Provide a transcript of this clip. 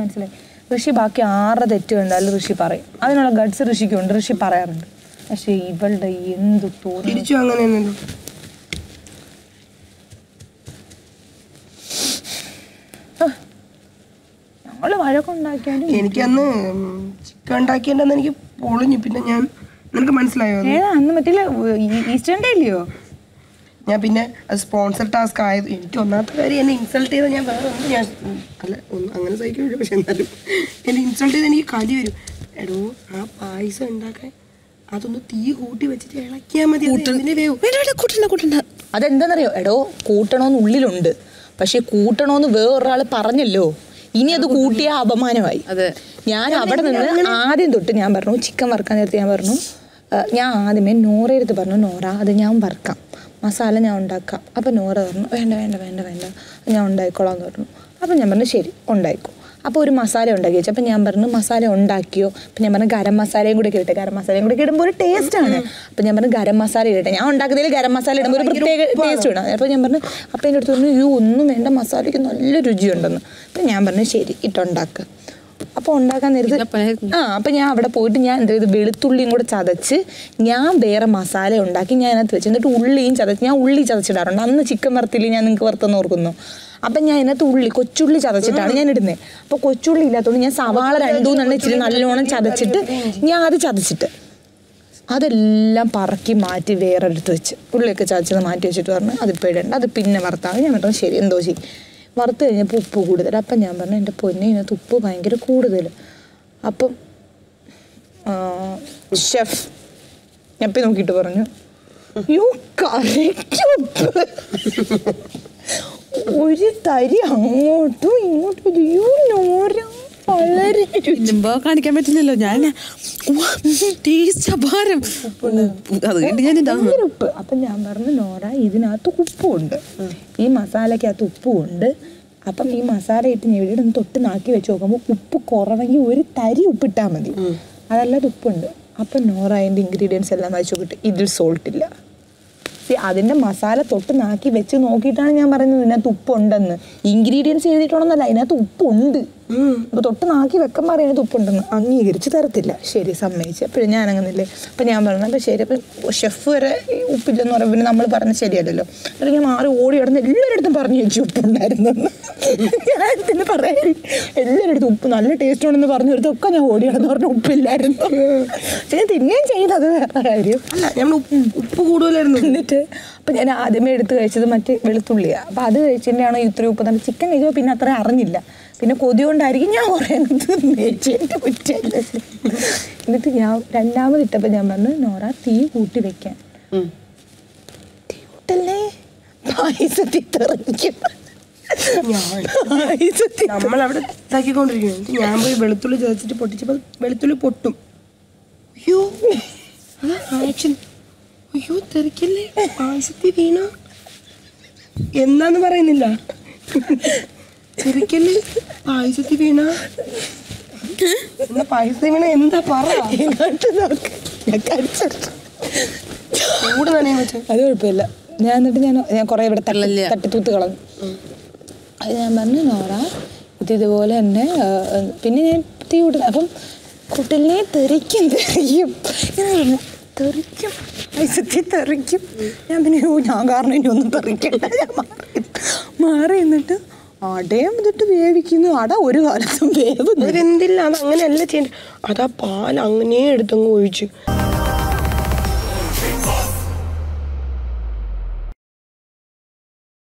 മനസ്സിലായി ഋഷി ബാക്കി ആറ് തെറ്റ് കണ്ടാലും ഋഷി പറയും അതിനുള്ള ഗഡ്സ് ഋഷിക്കുണ്ട് ഋഷി പറയാറുണ്ട് പക്ഷേ ഇവളുടെ എന്ത് തോന്നി തിരിച്ചു അങ്ങനെ തന്നെയല്ലോ ഞങ്ങള് വഴക്കുണ്ടാക്കിയാലും എനിക്കന്ന് ചിക്കൻ ഉണ്ടാക്കിയതെന്ന് എനിക്ക് പൊളിഞ്ഞു പിന്നെ ഞാൻ നിനക്ക് മനസ്സിലായോ അത്? ഏതാ അന്ന് മറ്റേ ഈസ്റ്റേൺ ഡേ ഇല്ലയോ ഞാൻ പിന്നെ സ്പോൺസർ ടാസ്ക് ആയത് എനിക്ക് ഒന്നാമത്തെ കാര്യം എന്നെ ഇൻസൾട്ട് ചെയ്താൽ ഞാൻ വേറെ ഒന്നും ഞാൻ ഉം, അല്ല ഒന്നും അങ്ങനെ സഹിക്കില്ല പക്ഷെ എന്നാലും എന്നെ ഇൻസൾട്ട് ചെയ്ത് എനിക്ക് കലി വരും എടോ ആ പായസം ഉണ്ടാക്കാൻ അതൊന്ന് തീ കൂട്ടി വെച്ചിട്ട് ഇളക്കിയാൽ മതി അത് ഇതിന് വേവും കൂട്ടണ്ട കൂട്ടണ്ട അതെന്താണെന്നറിയോ എടോ കൂട്ടണോന്ന് ഉള്ളിലുണ്ട് പക്ഷെ കൂട്ടണോന്ന് വേറൊരാൾ പറഞ്ഞല്ലോ ഇനി അത് കൂട്ടിയ അപമാനമായി അതെ. ഞാൻ അവിടെ നിന്ന് ആദ്യം തൊട്ട് ഞാൻ പറഞ്ഞു ചിക്കൻ വറുക്കാൻ നേരത്തെ ഞാൻ പറഞ്ഞു "ആ, ഞാൻ ആദ്യമേ നോറയെടുത്ത് പറഞ്ഞു നോറ അത് ഞാൻ വറുക്കാം മസാല ഞാൻ ഉണ്ടാക്കാം അപ്പം നോറ പറഞ്ഞു വേണ്ട വേണ്ട വേണ്ട വേണ്ട ഞാൻ ഉണ്ടായിക്കോളാം എന്ന് പറഞ്ഞു അപ്പം ഞാൻ പറഞ്ഞു ശരി ഉണ്ടായിക്കോ അപ്പോൾ ഒരു മസാല ഉണ്ടാക്കി വെച്ചു അപ്പം ഞാൻ പറഞ്ഞു മസാല ഉണ്ടാക്കിയോ അപ്പം ഞാൻ പറഞ്ഞു ഗരം മസാലയും കൂടെ ഇടട്ടെ ഗരം മസാലയും കൂടെ ഇടുമ്പോൾ ഒരു ടേസ്റ്റ് ആണ് അപ്പം ഞാൻ പറഞ്ഞു ഗരം മസാല ഇടട്ടെ ഞാൻ ഉണ്ടാക്കുന്നതിൽ ഗരം മസാല ഇടുമ്പോൾ ഒരു പ്രത്യേക ടേസ്റ്റ് വേണം അപ്പോൾ ഞാൻ പറഞ്ഞു അപ്പം എൻ്റെ അടുത്ത് പറഞ്ഞു അയ്യോ ഒന്നും വേണ്ട മസാലയ്ക്ക് നല്ല രുചിയുണ്ടെന്ന് അപ്പം ഞാൻ പറഞ്ഞു ശരി ഇട്ടുണ്ടാക്കുക അപ്പോൾ ഉണ്ടാക്കാൻ നേരത്ത് ആ അപ്പം ഞാൻ അവിടെ പോയിട്ട് ഞാൻ എന്ത് ചെയ്തു വെളുത്തുള്ളിയും കൂടെ ചതച്ച് ഞാൻ വേറെ മസാല ഉണ്ടാക്കി ഞാൻ അതിനകത്ത് വെച്ച് എന്നിട്ട് ഉള്ളിയും ചതച്ച് ഞാൻ ഉള്ളി ചതച്ചിടാറുണ്ട് അന്ന് ചിക്കൻ വറുത്തില്ല ഞാൻ നിങ്ങൾക്ക് വറുത്തെന്ന് ഓർക്കുന്നു അപ്പം ഞാൻ അതിനകത്ത് ഉള്ളി കൊച്ചുള്ളി ചതച്ചിട്ടാണ് ഞാൻ ഇടുന്നത് അപ്പോൾ കൊച്ചുള്ളി ഇല്ലാത്തതുകൊണ്ട് ഞാൻ സവാള രണ്ടു മൂന്നെണ്ണം ഇച്ചിരി നല്ലോണം ചതച്ചിട്ട് ഞാൻ അത് ചതച്ചിട്ട് അതെല്ലാം പറക്കി മാറ്റി വേറെ എടുത്ത് വെച്ച് ഉള്ളിയൊക്കെ ചതച്ചത് മാറ്റി വെച്ചിട്ട് പറഞ്ഞു അതിപ്പോൾ ഇടണ്ട അത് പിന്നെ വറുത്താണ് ഞാൻ പറഞ്ഞു ശരി എന്തോ ചെയ്യും വറുത്ത് കഴിഞ്ഞപ്പോൾ ഉപ്പ് കൂടുതൽ അപ്പം ഞാൻ പറഞ്ഞു എൻ്റെ പൊന്നെ ഇതിനകത്ത് ഉപ്പ് ഭയങ്കര കൂടുതൽ അപ്പം ഷെഫ് ഞപ്പി നോക്കിയിട്ട് പറഞ്ഞു യു കറക്റ്റ് ഉപ്പ് ഒരു തരി അങ്ങോട്ടും ഇങ്ങോട്ടും യു നോര വളരെ രുചി മുമ്പ് കാണിക്കാൻ പറ്റില്ലല്ലോ ഞാൻ ടേസ്റ്റ് അപാരം അത് കഴിഞ്ഞ് ഞാൻ ഇതാ ഭയങ്കര ഉപ്പ് അപ്പം ഞാൻ പറഞ്ഞു നോറ ഇതിനകത്ത് ഉപ്പുണ്ട് ഈ മസാലക്കകത്ത് ഉപ്പുണ്ട് അപ്പം ഈ മസാല ഇട്ട് ഞാൻ ഇവിടെ ഒന്ന് തൊട്ട് നാക്കി വെച്ച് നോക്കുമ്പോൾ ഉപ്പ് കുറവെങ്കിൽ ഒരു തരി ഉപ്പിട്ടാൽ മതി അതല്ലാതെ ഉപ്പുണ്ട് അപ്പം നോറ അതിൻ്റെ ഇൻഗ്രീഡിയൻസ് എല്ലാം വായിച്ചു നോക്കിയിട്ട് ഇതിൽ സോൾട്ട് ഇല്ല See, അതിന്റെ മസാല തൊട്ട് നാക്കി വെച്ച് നോക്കിയിട്ടാണ് ഞാൻ പറയുന്നത് ഇതിനകത്ത് ഉപ്പുണ്ടെന്ന് ഇൻഗ്രീഡിയൻസ് എഴുതിയിട്ടുണ്ടെന്നല്ല അതിനകത്ത് ഉപ്പുണ്ട് അപ്പൊ തൊട്ട് നാക്കി വെക്കാൻ പറയുന്നത് ഉപ്പുണ്ടെന്ന് അംഗീകരിച്ച് തരത്തില്ല ശരി സമ്മതിച്ച് അപ്പോഴും ഞാൻ അങ്ങനല്ലേ അപ്പൊ ഞാൻ പറഞ്ഞു അപ്പൊ ശരി അപ്പൊ ഷെഫ് വരെ ഈ ഉപ്പില്ലെന്ന് പറയുമ്പോൾ പിന്നെ നമ്മൾ പറഞ്ഞ ശരിയല്ലല്ലോ എന്നിട്ട് ഞാൻ മാറി ഓടി കിടന്ന് എല്ലാവരുടെ പറഞ്ഞു വെച്ചു ഉപ്പുണ്ടായിരുന്നു ഞാൻ പിന്നെ പറയാൻ എല്ലാവരുടെ ഉപ്പ് നല്ല ടേസ്റ്റ് ഉണ്ടെന്ന് പറഞ്ഞു കൊടുത്തൊക്കെ ഞാൻ ഓടി കിടന്ന് പറഞ്ഞു ഉപ്പില്ലായിരുന്നു പക്ഷെ ഞാൻ തിന്നുകയും ചെയ്തത് വേറെ കാര്യം അല്ല നമ്മൾ ഉപ്പ് കൂടുതലായിരുന്നു എന്നിട്ട് അപ്പം ഞാൻ ആദ്യമേ എടുത്ത് കഴിച്ചത് മറ്റേ വെളുത്തുള്ളിയാണ് അപ്പം അത് കഴിച്ചതിൻ്റെയാണോ ഇത്രയും ഉപ്പ് തന്നെ ചിക്കൻ കഴിച്ചപ്പോൾ പിന്നെ അത്ര അറിഞ്ഞില്ല പിന്നെ കൊതി കൊണ്ടായിരിക്കും ഞാൻ കുറേ മേച്ചേൻ്റെ കുറ്റല്ല എന്നിട്ട് ഞാൻ രണ്ടാമത് ഇട്ടപ്പോൾ ഞാൻ പറഞ്ഞു നോറ തീ കൂട്ടി വെക്കാൻ തീ കൂട്ടല്ലേ പായസത്തിൽ തെറിക്കും പായസത്തിൽ നമ്മളവിടെ ഇതാക്കിക്കൊണ്ടിരിക്കുന്നു എന്നിട്ട് ഞാൻ പോയി വെളുത്തുള്ളി ചതച്ചിട്ട് പൊട്ടിച്ചപ്പോൾ വെളുത്തുള്ളി പൊട്ടും അയ്യോ ആക്ഷൻ അയ്യോ തെറിക്കല്ലേ പായസത്തിൽ വീണ എന്താന്ന് പറയുന്നില്ല തെറിക്കല്ലേ പായസത്തിൽ വീണ എന്നാ പായസത്തിൽ വീണ എന്താ പറ ഇങ്ങോട്ട് നോക്ക് ഞാൻ കഴിച്ചിട്ട് ചൂട് നനയാൻ വെച്ച അത് കുഴപ്പമില്ല ഞാൻ എന്നിട്ട് ഞാൻ ഞാൻ കുറേ ഇവിടെ തട്ടി തട്ടിത്തൂത്ത് കളഞ്ഞു അത് ഞാൻ പറഞ്ഞു നോറ ഇത് ഇതുപോലെ തന്നെ ആ, ആ, പിന്നെ ഞാൻ തീ വിടുന്നു അപ്പം കുട്ടലിനെ തെറിക്കും തെറിക്കും ഞാൻ പറഞ്ഞു തെറിക്കും ഐസത്തി തെറിക്കും ഞാൻ പിന്നെ ഓ ഞാൻ കാരണം ഇനി ഒന്നും തെറിക്കണ്ട ഞാൻ മാറി മാറി എന്നിട്ട് അടയും ഇതിട്ട് വേവിക്കുന്നു അട ഒരു കാലത്തും വേവുന്നു അതെന്തില്ല അത് അങ്ങനെയല്ല ചെയ്യണ്ട അതാ പാൽ അങ്ങനെ എടുത്തങ്ങ് ഒഴിച്ചു